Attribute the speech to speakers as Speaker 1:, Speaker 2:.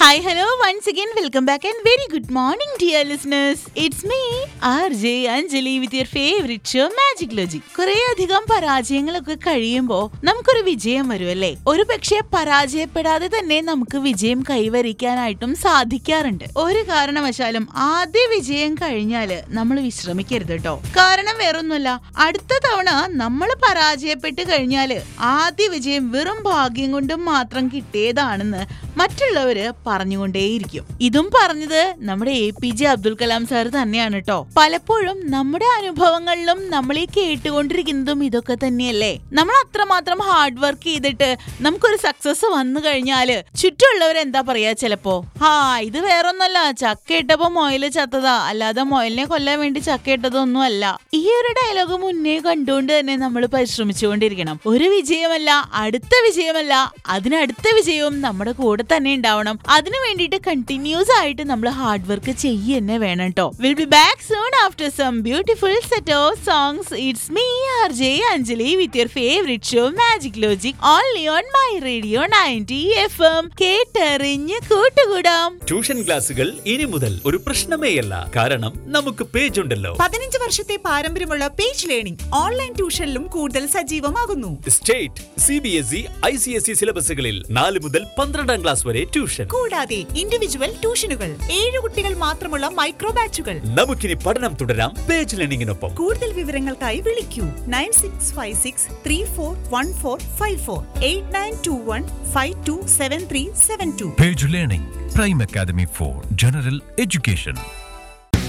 Speaker 1: Hi, hello, once again, welcome back and very good morning, dear listeners. It's me, RJ Anjali with your favorite show, Magic Logic. കുറേ അധികം പരാജയങ്ങളൊക്കെ കഴിയുമ്പോൾ നമുക്കൊരു വിജയം വരുമല്ലേ ഒരു പക്ഷേ പരാജയപ്പെടാതെ തന്നെ നമുക്ക് വിജയം കൈവരിക്കാനായിട്ടും സാധിക്കാറുണ്ട് ഒരു കാരണവശാലും ആദ്യ വിജയം കഴിഞ്ഞാല് നമ്മൾ വിശ്രമിക്കരുത് കേട്ടോ കാരണം വേറൊന്നുമല്ല അടുത്ത തവണ നമ്മൾ പരാജയപ്പെട്ട് കഴിഞ്ഞാല് ആദ്യ വിജയം വെറും ഭാഗ്യം കൊണ്ടും മാത്രം കിട്ടിയതാണെന്ന് മറ്റുള്ളവര് പറഞ്ഞുകൊണ്ടേയിരിക്കും ഇതും പറഞ്ഞത് നമ്മുടെ എ പി ജെ അബ്ദുൽ കലാം സാർ തന്നെയാണ് കേട്ടോ പലപ്പോഴും നമ്മുടെ അനുഭവങ്ങളിലും നമ്മൾ ഈ കേട്ടുകൊണ്ടിരിക്കുന്നതും ഇതൊക്കെ തന്നെയല്ലേ നമ്മൾ അത്രമാത്രം ഹാർഡ് വർക്ക് ചെയ്തിട്ട് നമുക്കൊരു സക്സസ് വന്നു കഴിഞ്ഞാല് ചുറ്റുമുള്ളവർ എന്താ പറയാ ചിലപ്പോ ഹാ ഇത് വേറൊന്നല്ല ചക്ക ഇട്ടപ്പോ മൊയല് ചത്തതാ അല്ലാതെ മൊയലിനെ കൊല്ലാൻ വേണ്ടി ചക്ക ഇട്ടതൊന്നും അല്ല ഈ ഒരു ഡയലോഗ് മുന്നേ കണ്ടുകൊണ്ട് തന്നെ നമ്മൾ പരിശ്രമിച്ചുകൊണ്ടിരിക്കണം ഒരു വിജയമല്ല അടുത്ത വിജയമല്ല അതിനടുത്ത വിജയവും നമ്മുടെ കൂടെ തന്നെ ഉണ്ടാവണം അതിനു വേണ്ടിയിട്ട് കണ്ടിന്യൂസ് ആയിട്ട് നമ്മൾ ഹാർഡ് വർക്ക് ചെയ്യുക തന്നെ വേണം കേട്ടോ will be back soon after some beautiful set of songs it's me R J Anjali with your favourite show magic logic only on my radio ninety F M കേട്ടറിഞ്ഞ് കൂട്ടുകൂടാം
Speaker 2: ട്യൂഷൻ ക്ലാസുകൾ ഇനി മുതൽ ഒരു പ്രശ്നമേയല്ല കാരണം നമുക്ക് പേജ് ഉണ്ടല്ലോ
Speaker 3: പതിനഞ്ച് വർഷത്തെ പാരമ്പര്യമുള്ള പേജ് ലേണിംഗ് ഓൺലൈൻ ട്യൂഷനിലും കൂടുതൽ സജീവമാകുന്നു
Speaker 2: state C B S E I C S E സിലബസുകളിൽ നാല് മുതൽ പന്ത്രണ്ടാം ക്ലാസ് വരെ ട്യൂഷൻ
Speaker 3: കൂടാതെ ഇൻഡിവിജ്വൽ ട്യൂഷനുകൾ ഏഴ് കുട്ടികൾ മാത്രമുള്ള മൈക്രോ ബാച്ചുകൾ
Speaker 2: നമുക്കിനി പഠനം തുടരാം പേജ് ലേണിംഗിനൊപ്പം
Speaker 3: കൂടുതൽ വിവരങ്ങൾക്കായി വിളിക്കൂ nine six five six three four one four five four eight nine two one five two seven three seven two
Speaker 4: Page Learning, Prime Academy for General Education.